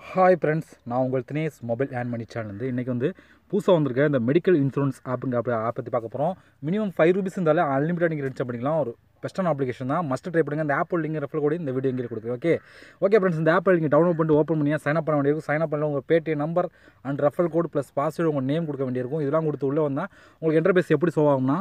hi friends நான் உங்கள் Dinesh mobile and money சேனல்லேருந்து இன்றைக்கி வந்து புதுசாக வந்திருக்க இந்த மெடிக்கல் இன்சூரன்ஸ் ஆப்புங்க அப்படி ஆப் பற்றி பார்க்க போகிறோம் மினிமம் ஃபைவ் ருபீஸ் இருந்தாலே அன்லிமிட்டட் நீங்கள் ரெடிச்சா பண்ணிக்கலாம் ஒரு பெஸ்ட்டான அப்ளிகேஷன் தான் மஸ்ட் ட்ரை பண்ணுங்கள் இந்த ஆப் லிங்க் ரெஃபர் கூட இந்த வீடியோ இங்கே கொடுக்குறேன் ஓகே ஓகே ஃப்ரெண்ட்ஸ் இந்த ஆப்பை நீங்கள் டவுன்லோட் பண்ணிட்டு ஓப்பன் பண்ணியா சைன் அப் பண்ண வேண்டியிருக்கும் சைன் அப் பண்ணல உங்கள் Paytm number and refer code plus password உங்கள் நேம் கொடுக்க வேண்டியிருக்கும் இதெல்லாம் கொடுத்து உள்ளே வந்தால் உங்களுக்கு இன்டர்பேஸ் எப்படி ஷோ ஆகும்னா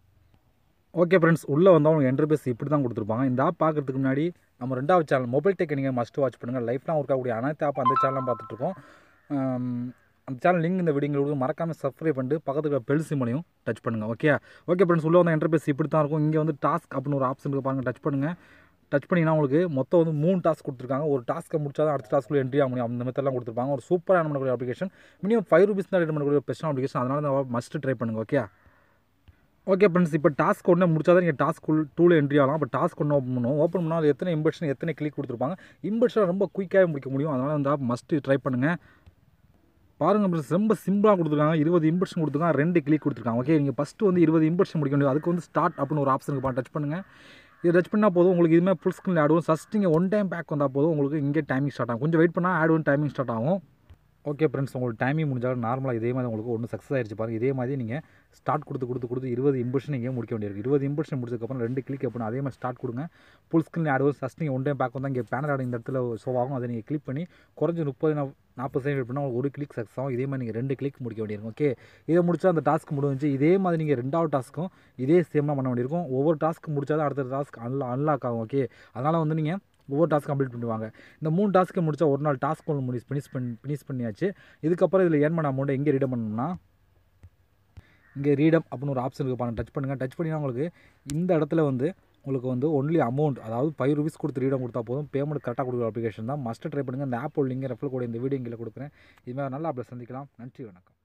ஓகே ஃப்ரெண்ட்ஸ் உள்ளே வந்தால் உங்களுக்கு என்டர்பேஸ் இப்படி தான் கொடுத்துருப்பாங்க இந்த ஆப் பார்க்கறதுக்கு முன்னாடி நம்ம ரெண்டாவது சேனல் மொபைல் டெக் நீங்கள் மஸ்ட் வாட்ச் பண்ணுங்கள் லைஃப்லாம் இருக்கக்கூடிய அனைத்து ஆப் அந்த சேனலாம் பார்த்துட்ருக்கோம் அந்த சேனல் லிங்க் இந்த வீடியோங்களுக்கு மறக்காமல் சப்ஸ்கிரைப் பண்ணிட்டு பக்கத்தில் பெல் சிம்மலையும் டச் பண்ணுங்கள் ஓகே ஓகே ஃப்ரெண்ட்ஸ் உள்ளே வந்த என்டர்பேஸ் இப்படி தான் இருக்கும் இங்கே வந்து டாஸ்க் அப்படின்னு ஒரு ஆப்ஷன் இருக்கு பாருங்கள் டச் பண்ணுங்கள் டச் பண்ணிங்கன்னா உங்களுக்கு மொத்தம் வந்து மூணு டாஸ்க் கொடுத்துருக்காங்க ஒரு டாஸ்க்கை முடிச்சா தான் அடுத்த டாஸ்க்குள்ள என்ட்ரி ஆக முடியும் அந்த மெத்தட்லாம் கொடுத்துருப்பாங்க ஒரு சூப்பராக பண்ணக்கூடிய அப்ளிகேஷன் மினிமம் ஃபைவ் ருபீஸ் தான் ரெடி பண்ணக்கூடிய பெஸ்ட்டான அப்ளிகேஷன் அதனால இந்த மஸ்ட் ட்ரை பண்ணுங்கள் ஓகே ஓகே ஃப்ரெண்ட்ஸ் இப்போ டாஸ்க் ஒன்று முடிச்சா தான் நீங்கள் டாஸ்க் டூவில் என்ட்ரி ஆகலாம் இப்போ டாஸ்க் ஒன்று ஓப்பன் பண்ணுவோம் ஓப்பன் பண்ணால் அது எத்தனை இம்பர்ஷன் எத்தனை கிளிக் கொடுத்துருப்பாங்க இம்பர்ஷன் ரொம்ப குயிக்காக முடிக்க முடியும் அதனால் அந்த ஆப் மஸ்ட்டு ட்ரை பண்ணுங்கள் பாருங்கள் ஃப்ரெண்ட்ஸ் ரொம்ப சிம்பிளாக கொடுத்துருக்காங்க இருபது இம்பர்ஷன் கொடுத்துருக்காங்க ரெண்டு கிளிக் கொடுத்துருக்காங்க ஓகே நீங்கள் ஃபஸ்ட்டு வந்து இருபது இம்பர்ஷன் முடிக்க வேண்டியது அதுக்கு வந்து ஸ்டார்ட் அப்படின்னு ஒரு ஆப்ஷன் இருக்கு டச் பண்ணுங்கள் இது டச் பண்ணால் போதும் உங்களுக்கு இதுமாதிரி ஃபுல் ஸ்க்ரீன் ஆட் ஆகும் ஃபஸ்ட் நீங்கள் ஒன் டைம் பேக் வந்தால் போதும் உங்களுக்கு இங்கே டைமிங் ஸ்டார்ட் ஆகும் கொஞ்சம் வெயிட் பண்ணால் ஆட் ஒன் டைமிங் ஸ்டார்ட் ஆகும் ஓகே ஃப்ரெண்ட்ஸ் உங்களுக்கு டைமிங் முடிஞ்சாலும் நார்மலாக இதே மாதிரி உங்களுக்கு ஒன்று சக்ஸஸ் ஆயிடுச்சு பாருங்கள் இதே மாதிரி நீங்கள் ஸ்டார்ட் கொடுத்து கொடுத்து கொடுத்து இருபது இம்பர்ஷன் நீங்கள் முடிக்க வேண்டியிருக்கு இருபது இம்பர்ஷன் முடிச்சதுக்கப்புறம் ரெண்டு கிளிக் எப்படின்னா அதே மாதிரி ஸ்டார்ட் கொடுங்க ஃபுல் ஸ்க்ரீன் ஆட் வரும் ஃபஸ்ட் நீங்கள் ஒன் டைம் பேக் வந்தால் இங்கே பேனர் ஆட் இந்த இடத்துல ஷோ ஆகும் அதை நீங்கள் கிளிக் பண்ணி குறைஞ்ச முப்பது நாற்பது செகண்ட் வெயிட் பண்ணால் ஒரு கிளிக் சக்ஸஸ் ஆகும் இதே மாதிரி நீங்கள் ரெண்டு கிளிக் முடிக்க வேண்டியிருக்கும் ஓகே இதை முடிச்சா அந்த டாஸ்க் முடிஞ்சு இதே மாதிரி நீங்கள் ரெண்டாவது டாஸ்க்கும் இதே சேமாக பண்ண வேண்டியிருக்கும் ஒவ்வொரு டாஸ்க் முடிச்சா தான் அடுத்த டாஸ்க் அன்லா அன்லாக் ஆகும் ஓகே அதனால் வந்து நீங்கள் ஒவ்வொரு டாஸ்க் கம்ப்ளீட் பண்ணுவாங்க இந்த மூணு டாஸ்க்கு முடிச்சா ஒரு நாள் டாஸ்க் ஒன்று முடிச்சு ஃபினிஷ் பண்ணி ஃபினிஷ் பண்ணியாச்சு இதுக்கப்புறம் இதில் ஏர்ன் பண்ண அமௌண்ட்டை எங்கே ரீடம் பண்ணணும்னா இங்கே ரீடம் அப்படின்னு ஒரு ஆப்ஷன் இருக்குது பாருங்கள் டச் பண்ணுங்கள் டச் பண்ணினா உங்களுக்கு இந்த இடத்துல வந்து உங்களுக்கு வந்து ஒன்லி அமௌண்ட் அதாவது ஃபைவ் ருபீஸ் கொடுத்து ரீடம் கொடுத்தா போதும் பேமெண்ட் கரெக்டாக கொடுக்குற அப்ளிகேஷன் தான் மஸ்ட் ட்ரை பண்ணுங்கள் இந்த ஆப் லிங்க் ரெஃபர் கூட இந்த வீடியோ இங்கே கொடுக்குறேன் இதுமாதிரி நல்ல ஆப்பில் சந்திக்கலாம் நன்றி வணக்கம்